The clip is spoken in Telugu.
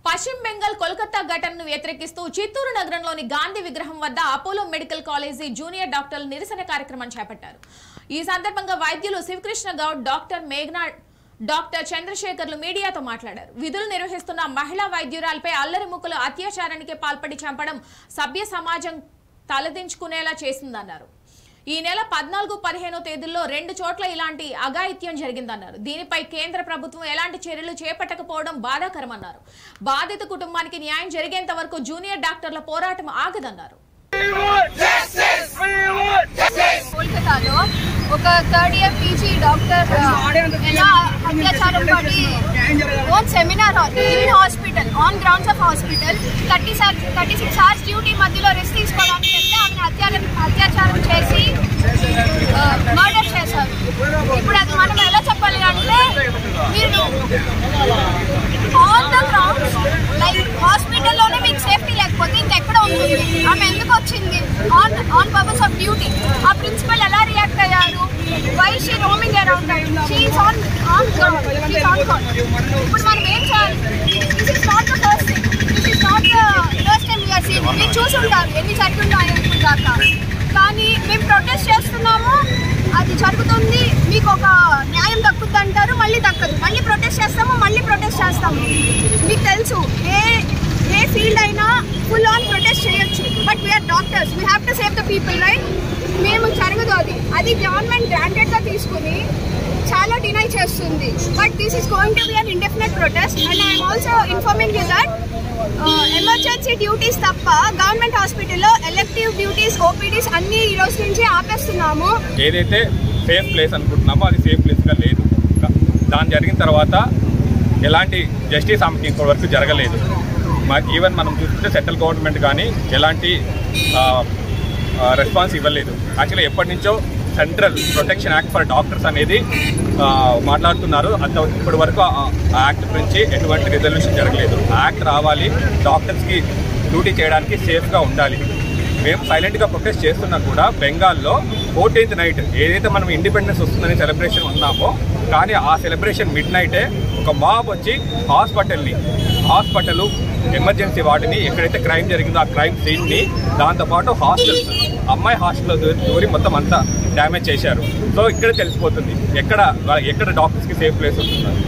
పశ్చిమ బెంగాల్ కోల్కతా ఘటనను వ్యతిరేకిస్తూ చిత్తూరు నగరంలోని గాంధీ విగ్రహం వద్ద అపోలో మెడికల్ కాలేజీ జూనియర్ డాక్టర్లు నిరసన కార్యక్రమం చేపట్టారు ఈ సందర్భంగా వైద్యులు శివకృష్ణ గౌడ్ డాక్టర్ మేఘనా డాక్టర్ చంద్రశేఖర్లు మీడియాతో మాట్లాడారు విధులు నిర్వహిస్తున్న మహిళా వైద్యురాలపై అల్లరి ముక్కలు అత్యాచారానికి పాల్పడి చంపడం సభ్య సమాజం తలదించుకునేలా చేసిందన్నారు ఈ నెల పద్నాలుగు పదిహేనో తేదీల్లో రెండు చోట్ల ఇలాంటి అఘాయిత్యం జరిగిందన్నారు దీనిపై కేంద్ర ప్రభుత్వం ఎలాంటి చర్యలు చేపట్టకపోవడం బాధాకరమన్నారు బాధిత కుటుంబానికి న్యాయం జరిగేంత వరకు జూనియర్ డాక్టర్ల పోరాటం ఆగదన్నారు కోల్కతాలో ఒక థర్డ్ ఇయర్ పీజీ డాక్టర్ ఎలా అత్యాచారం పడి on seminar hall in hospital on grounds of hospital thirty thirty six hours duty మధ్యలో రెస్ట్ తీసుకోవడానికి వెళ్తే ఆమెను అత్యాచారం అత్యాచారం చేసి మర్డర్ చేశారు ఇప్పుడు అది మనం ఎలా చెప్పాలి అంటే మీరు ఆన్ ద గ్రౌండ్స్ లైక్ హాస్పిటల్లోనే మీకు సేఫ్టీ లేకపోతే ఇంకెక్కడ ఉంటుంది ఆమె ఎందుకు వచ్చింది on on purpose of duty ఆ ప్రిన్సిపల్ ఎలా రియాక్ట్ అయ్యారు why she roaming around she's on on ground she's on ground ఇప్పుడు మనం ఏం చేయాలి this is not the first thing this is not the first time you're seen మీరు చూసుంటారు ఎన్ని జరుగుతున్నాయో ఇప్పుడు దాకా కానీ మేము ప్రొటెస్ట్ చేస్తున్నాము అది జరుగుతుంది మీకు ఒక న్యాయం దక్కుద్ది అంటారు మళ్ళీ దక్కదు మళ్ళీ ప్రొటెస్ట్ చేస్తాము మళ్ళీ ప్రొటెస్ట్ చేస్తాము మీకు తెలుసు ఏ ఏ ఫీల్డ్ అయినా ఫుల్ ఆన్ ప్రొటెస్ట్ చేయొచ్చు but we're doctors we have to save the people right మేము జరగదు అది అది గవర్నమెంట్ గ్రాంటెడ్గా తీసుకుని చాలా డినై చేస్తుంది but this is going to be an indefinite protest and I'm also informing you that emergency duties తప్ప గవర్నమెంట్ హాస్పిటల్లో ఎలెక్టివ్ డ్యూటీస్ ఓపీడీస్ అన్ని ఈ రోజు నుంచి ఆపేస్తున్నాము ఏదైతే సేఫ్ ప్లేస్ అనుకుంటున్నామో అది సేఫ్ ప్లేస్గా లేదు దాని జరిగిన తర్వాత ఎలాంటి జస్టిస్ ఆమెకి ఇప్పటి వరకు జరగలేదు ఈవెన్ మనం చూస్తుంటే సెంట్రల్ గవర్నమెంట్ కానీ ఎలాంటి రెస్పాన్స్ ఇవ్వలేదు యాక్చువల్లీ ఎప్పటి నుంచో central protection act for doctors అనేది ఆ, మాట్లాడుతున్నారు అంత ఇప్పటి వరకు ఆ ఆ యాక్ట్ గురించి ఎటువంటి రిజల్యూషన్ జరగలేదు ఆ యాక్ట్ రావాలి డాక్టర్స్కి డ్యూటీ చేయడానికి సేఫ్గా ఉండాలి మేము సైలెంట్గా ప్రొటెస్ట్ చేస్తున్నా కూడా బెంగాల్లో ఫోర్టీన్త్ నైట్ ఏదైతే మనం ఇండిపెండెన్స్ వస్తుందని సెలబ్రేషన్ ఉన్నామో కానీ ఆ సెలబ్రేషన్ మిడ్ నైటే ఒక మాబ్ వచ్చి హాస్పిటల్ని హాస్పిటల్ ఎమర్జెన్సీ వాటిని ఎక్కడైతే క్రైమ్ జరిగిందో ఆ క్రైమ్ సీన్ని దాంతోపాటు హాస్టల్స్ అమ్మాయి హాస్టల్లో దూ- దూరి మొత్తం అంతా డ్యామేజ్ చేశారు సో ఇక్కడ తెలిసిపోతుంది ఎక్కడ ఎక్కడ డాక్టర్స్కి సేఫ్ ప్లేస్ ఉంటుందో